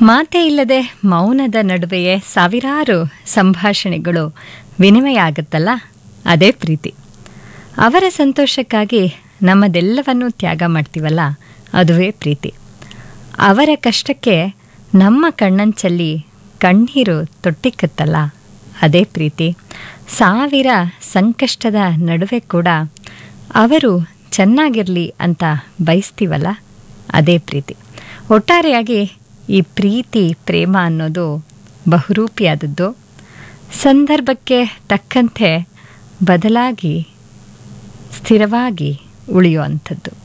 ಮಾತೇ ಇಲ್ಲದೆ ಮೌನದ ನಡುವೆಯೇ ಸಾವಿರಾರು ಸಂಭಾಷಣೆಗಳು ವಿನಿಮಯ ಆಗುತ್ತಲ್ಲ ಅದೇ ಪ್ರೀತಿ ಅವರ ಸಂತೋಷಕ್ಕಾಗಿ ನಮ್ಮದೆಲ್ಲವನ್ನೂ ತ್ಯಾಗ ಮಾಡ್ತೀವಲ್ಲ ಅದುವೇ ಪ್ರೀತಿ ಅವರ ಕಷ್ಟಕ್ಕೆ ನಮ್ಮ ಕಣ್ಣಂಚಲ್ಲಿ ಕಣ್ಣೀರು ತೊಟ್ಟಿಕ್ಕತ್ತಲ್ಲ ಅದೇ ಪ್ರೀತಿ ಸಾವಿರ ಸಂಕಷ್ಟದ ನಡುವೆ ಕೂಡ ಅವರು ಚೆನ್ನಾಗಿರಲಿ ಅಂತ ಬಯಸ್ತೀವಲ್ಲ ಅದೇ ಪ್ರೀತಿ ಒಟ್ಟಾರೆಯಾಗಿ ಈ ಪ್ರೀತಿ ಪ್ರೇಮ ಅನ್ನೋದು ಬಹುರೂಪಿಯಾದದ್ದು ಸಂದರ್ಭಕ್ಕೆ ತಕ್ಕಂತೆ ಬದಲಾಗಿ ಸ್ಥಿರವಾಗಿ ಉಳಿಯುವಂಥದ್ದು